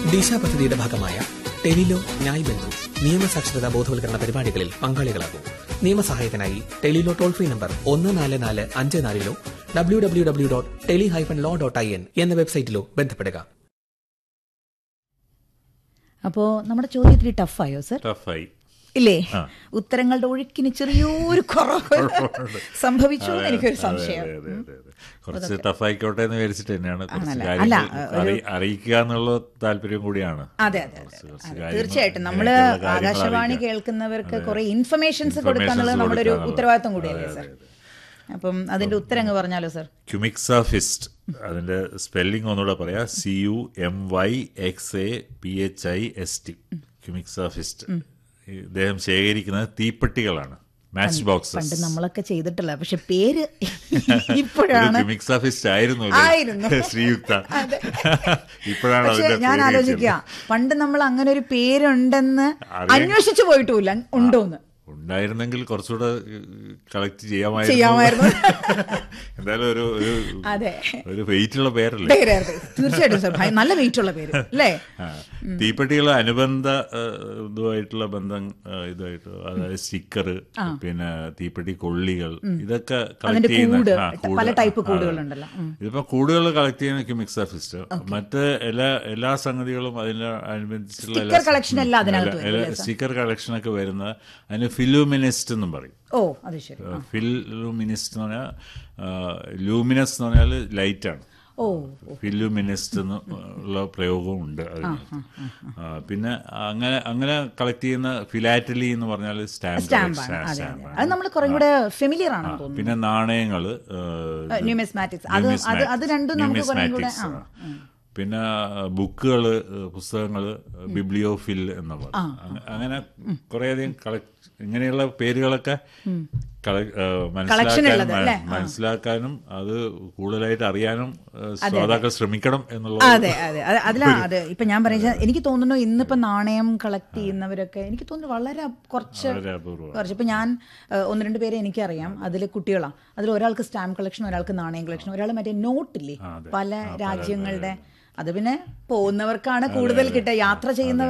ദിശ പദ്ധതിയുടെ ഭാഗമായ ടെലിലോ ന്യായ് ബന്ധു നിയമസാക്ഷരതാ ബോധവൽക്കരണ പരിപാടികളിൽ പങ്കാളികളാകും നിയമസഹായത്തിനായി ടെലിലോ ടോൾ ഫ്രീ നമ്പർ ഒന്ന് നാല് നാല് അഞ്ച് നാലിലോ W W W dot tele hyphen law dot I N എന്ന വെബ്സൈറ്റിലോ ബന്ധപ്പെടുക അപ്പോൾ നമ്മുടെ ചോദ്യത്തിന് ടഫായോ സർ ടഫായി ഇല്ലേ ആ. ഉത്തരങ്ങളുടെ ഒഴുക്കിന് ചെറിയൊരു കുറവ് സംഭവിച്ചു എന്ന് അതെ, എനിക്കൊരു അതെ, സംശയം അതെ, അതെ, അതെ, അതെ. കുറച്ച് ടഫായിക്കോട്ടെ എന്ന് വിചാരിച്ചിട്ട് തന്നെയാണ് കുറച്ച് ആണല്ലേ? കാര്യങ്ങൾ അല്ല, ഒരു- അറി- അറിയിക്കുക എന്നുള്ള താല്പര്യം കൂടിയാണ് അതെ അതെ അതെ കുറച്ച് കുറച്ച് അതെ, കാര്യങ്ങൾ, തീർച്ചയായിട്ടും നമ്മള് അങ്ങനെയൊക്കെയുള്ള കാര്യങ്ങൾ ആകാശവാണി അറിയിക്കുക. കേൾക്കുന്നവർക്ക് അതെ. കുറെ ഇൻഫർമേഷൻസ് Informations കൊടുക്കാന്നുള്ളത് നമ്മുടെ ഒരു കൊടുക്കാന്നുള്ളത്. ഉത്തരവാദിത്വം കൂടിയല്ലേ അതെ, സർ അതെ, അപ്പം അതിന്റെ ഉത്തരം അങ്ങ് പറഞ്ഞാലോ സർ ക്യുമിക്സ ഫിസ്റ്റ് അതിന്റെ സ്പെല്ലിംഗ് ഒന്നുകൂടെ പറയാം C U M Y X A P H I S T cumyxaphist ഇദ്ദേഹം ശേഖരിക്കുന്നത് തീപ്പെട്ടികളാണ് മാച്ച് പണ്ട് ബോക്സസ് നമ്മളൊക്കെ ചെയ്തിട്ടില്ല പക്ഷെ പേര് ഇപ്പോഴാണ് ക്യുമിക്സ ഫിസ്റ്റ് ആയിരുന്നു ആയിരുന്നു. ശ്രീയുക്ത ഇപ്പോഴാണ് പക്ഷെ അതിന്റെ ഞാൻ പേര് ആലോചിക്കുക കിട്ടിയത്. പണ്ട് നമ്മൾ അങ്ങനെ ഒരു പേരുണ്ടെന്ന് അറിയാൻ- അന്വേഷിച്ചു പോയിട്ടുമില്ല ഉണ്ടോന്ന് ഉണ്ടായിരുന്നെങ്കിൽ കുറച്ചുകൂടെ ചെയ്യാമായിരുന്നു. ചെയ്യാമായിരുന്നു എന്തായാലും ഒരു ഒരു അതെ. ഒരു വെയിറ്റ് ഉള്ള പേരല്ലേ പേരായിരുന്നു തീർച്ചയായിട്ടും സർ ഭയ- നല്ല വെയിറ്റ് ഉള്ള പേര് അല്ലേ ആ. തീപ്പെട്ടികൾ അനുബന്ധ ആ, ഇതുമായിട്ടുള്ള ബന്ധം ആ, ഇതായിട്ട് അതായത് സ്റ്റിക്കർ പിന്നെ തീപ്പെട്ടി കൊള്ളികൾ ഇതൊക്കെ കളക്ട് അതിന്റെ ചെയ്യുന്ന കൂട്, ആ, കൂട്. പല ടൈപ്പ് ആ, കൂടുകളുണ്ടല്ലോ. ഉം. ഇതിപ്പോ കൂടുകൾ കളക്ട് ചെയ്യുന്ന മിക്സർ ഫിസ്റ്റ് മറ്റ് എല്ലാ എല്ലാ സംഗതികളും അതിന് അനുബന്ധിച്ചുള്ള Sticker collection എല്ലാം അതിനകത്ത് വരും, അല്ലേ, സർ? സ്റ്റിക്കർ കളക്ഷൻ ഒക്കെ വരുന്ന അതിന് ഫിലൂമിനിസ്റ്റ് എന്നും പറയും ഓ അത് ശരി ഫിലൂമിനിസ്റ്റ് എന്ന് പറഞ്ഞാൽ ലൂമിനസ് എന്ന് പറഞ്ഞാൽ ലൈറ്റാണ് ഓ ഫില്ലുമിനിസ്റ്റ് എന്ന് ഉള്ള പ്രയോഗവും ഉണ്ട് അതിന് ആ, പിന്നെ അങ്ങനെ അങ്ങനെ കളക്ട് ചെയ്യുന്ന ഫിലാറ്റലി എന്ന് പറഞ്ഞാൽ സ്റ്റാമ്പ് സ്റ്റാമ്പാണ് അതെ അതെ അത് നമ്മൾ കുറെ കൂടെ ഫെമിലിയർ ആണെന്ന് തോന്നുന്നു പിന്നെ നാണയങ്ങള് ന്യൂമിസ്മാറ്റിക്സ് അത് അത് അത് രണ്ടും നമുക്ക് കുറെ കൂടെ ആ പിന്നെ ബുക്കുകൾ പുസ്തകങ്ങൾ ബിബ്ലിയോഫിൽ എന്ന് പറയും അങ്ങ- അങ്ങനെ കുറേയധികം കളക്ട് ഇങ്ങനെയുള്ള പേരുകളൊക്കെ കള- ആ, മനസ്സിലാക്കാനും ഉള്ളത് അല്ലേ? ആ. മനസ്സിലാക്കാനും അത് കൂടുതലായിട്ട് അറിയാനും ആ, ശ്രോതാക്കൾ ശ്രമിക്കണം എന്നുള്ള അതെ അതെ അത് അതിലാ അത് ഇപ്പൊ ഞാൻ പറയുക എനിക്ക് തോന്നുന്നു ഇന്നിപ്പോ നാണയം കളക്ട് ചെയ്യുന്നവരൊക്കെ എനിക്ക് തോന്നുന്നു വളരെ കുറച്ച് വളരെ അപൂർവം കുറച്ച് ഇപ്പൊ ഞാൻ ഏഹ്, ഒന്ന് രണ്ട് പേരെ എനിക്കറിയാം അതിൽ കുട്ടികളാണ് അതിൽ ഒരാൾക്ക് സ്റ്റാമ്പ് കളക്ഷൻ ഒരാൾക്ക് നാണയം കളക്ഷൻ ഒരാൾ മറ്റേ നോട്ടില്ലേ പല രാജ്യങ്ങളുടെ അത് പിന്നെ പോകുന്നവർക്കാണ് കൂടുതൽ കിട്ടുക യാത്ര ചെയ്യുന്നവർ